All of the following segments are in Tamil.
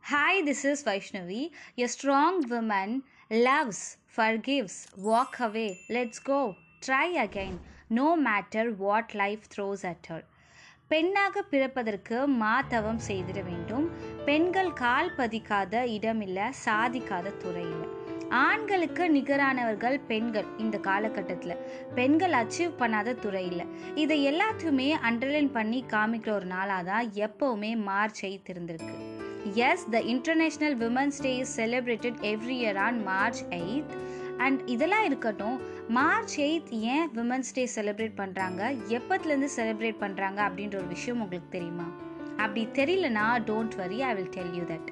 Hi, this is Vaishnavi. A strong woman loves, forgives, walk away, let's go, try again, no matter what life throws at her. பெண்ணாக பிறப்பதற்கு மாதவம் செய்திட வேண்டும் பெண்கள் கால் பதிக்காத இடமில்ல சாதிக்காத துறையில் ஆண்களுக்கு நிகரானவர்கள் பெண்கள் இந்த காலகட்டத்தில் பெண்கள் அச்சீவ் பண்ணாத துறையில் இதை எல்லாத்தையுமே அண்டர்லைன் பண்ணி காமிக்கிற ஒரு நாளாக தான் எப்போவுமே மார்ச் எயித் இருந்திருக்கு as the international women's day is celebrated every year on March eight and இதெல்லாம் இருக்கட்டும் மார்ச் எயித் ஏன் விமன்ஸ் டே செலிப்ரேட் பண்ணுறாங்க எப்பத்துலேருந்து செலிப்ரேட் பண்ணுறாங்க அப்படின்ற ஒரு விஷயம் உங்களுக்கு தெரியுமா அப்படி தெரியலனா don't worry I will tell you that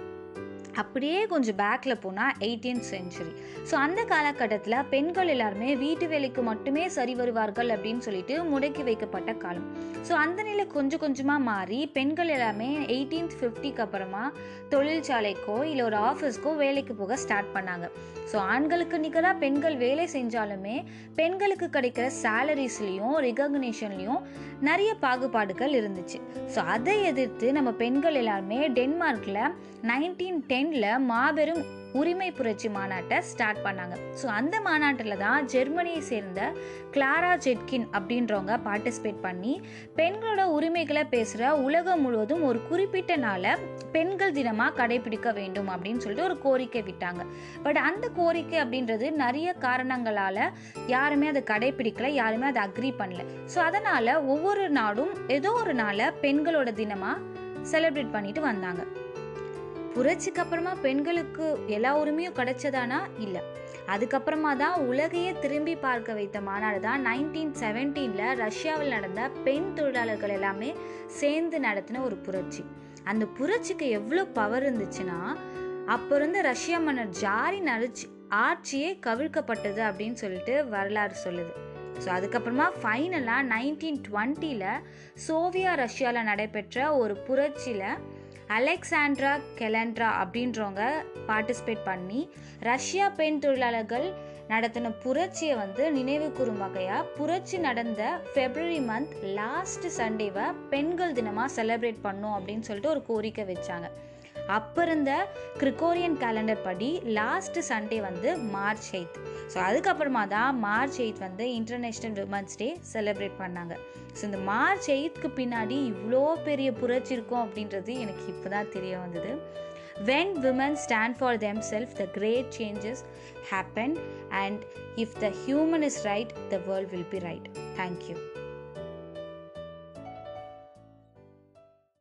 அப்படியே கொஞ்சம் பேக்கில் போனால் எயிட்டீன்த் செஞ்சுரி ஸோ அந்த காலகட்டத்தில் பெண்கள் எல்லாருமே வீட்டு வேலைக்கு மட்டுமே சரி வருவார்கள் அப்படின்னு சொல்லிட்டு முடக்கி வைக்கப்பட்ட காலம் ஸோ அந்த நிலை கொஞ்சம் கொஞ்சமாக மாறி பெண்கள் எல்லாமே எயிட்டீன்த் ஃபிஃப்டிக்கு அப்புறமா தொழிற்சாலைக்கோ இல்லை ஒரு ஆஃபீஸ்க்கோ வேலைக்கு போக ஸ்டார்ட் பண்ணாங்க ஸோ ஆண்களுக்கு நிகராக பெண்கள் வேலை செஞ்சாலுமே பெண்களுக்கு கிடைக்கிற சேலரிஸ்லேயும் ரிகக்னேஷன்லேயும் நிறைய பாகுபாடுகள் இருந்துச்சு ஸோ அதை எதிர்த்து நம்ம பெண்கள் எல்லாருமே டென்மார்க்கில் நைன்டீன் டென்னில் மாபெரும் உரிமை புரட்சி மாநாட்டை ஸ்டார்ட் பண்ணாங்க ஸோ அந்த மாநாட்டில் தான் ஜெர்மனியை சேர்ந்த கிளாரா ஜெட்கின் அப்படின்றவங்க பார்ட்டிசிபேட் பண்ணி பெண்களோட உரிமைகளை பேசுகிற உலகம் முழுவதும் ஒரு குறிப்பிட்ட நாளை பெண்கள் தினமாக கடைபிடிக்க வேண்டும் அப்படின்னு சொல்லிட்டு ஒரு கோரிக்கை விட்டாங்க பட் அந்த கோரிக்கை அப்படின்றது நிறைய காரணங்களால் யாருமே அதை கடைபிடிக்கல யாருமே அதை அக்ரி பண்ணல ஸோ அதனால் ஒவ்வொரு நாடும் ஏதோ ஒரு நாளை பெண்களோட தினமாக செலிப்ரேட் பண்ணிட்டு வந்தாங்க புரட்சிக்கு அப்புறமா பெண்களுக்கு எல்லா உரிமையும் கிடைச்சதானா இல்லை அதுக்கப்புறமா தான் உலகையே திரும்பி பார்க்க வைத்த மாநாடு தான் நைன்டீன் செவன்டீனில் ரஷ்யாவில் நடந்த பெண் தொழிலாளர்கள் எல்லாமே சேர்ந்து நடத்தின ஒரு புரட்சி அந்த புரட்சிக்கு எவ்வளோ பவர் இருந்துச்சுன்னா அப்போ இருந்த ரஷ்யா மன்னர் ஜாரி நடிச்சு ஆட்சியே கவிழ்க்கப்பட்டது அப்படின்னு சொல்லிட்டு வரலாறு சொல்லுது ஸோ அதுக்கப்புறமா ஃபைனலாக நைன்டீன் டுவெண்ட்டியில் சோவியா ரஷ்யாவில் நடைபெற்ற ஒரு புரட்சியில் அலெக்சாண்ட்ரா கெலண்ட்ரா அப்படின்றவங்க பார்ட்டிசிபேட் பண்ணி ரஷ்யா பெண் தொழிலாளர்கள் நடத்தின புரட்சியை வந்து நினைவு கூறும் வகையாக புரட்சி நடந்த ஃபெப்ரவரி மந்த் லாஸ்ட் சண்டேவை பெண்கள் தினமாக செலிப்ரேட் பண்ணும் அப்படின்னு சொல்லிட்டு ஒரு கோரிக்கை வச்சாங்க அப்போ இருந்த கிரிகோரியன் கேலண்டர் படி லாஸ்ட் சண்டே வந்து மார்ச் எயித் ஸோ அதுக்கப்புறமா தான் மார்ச் எயித் வந்து இன்டர்நேஷ்னல் விமன்ஸ் டே செலிப்ரேட் பண்ணாங்க ஸோ இந்த மார்ச் எயித்துக்கு பின்னாடி இவ்வளோ பெரிய புரட்சி இருக்கும் அப்படின்றது எனக்கு இப்போ தான் தெரிய வந்தது when women stand for themselves the great changes happen and if the human is right the world will be right thank you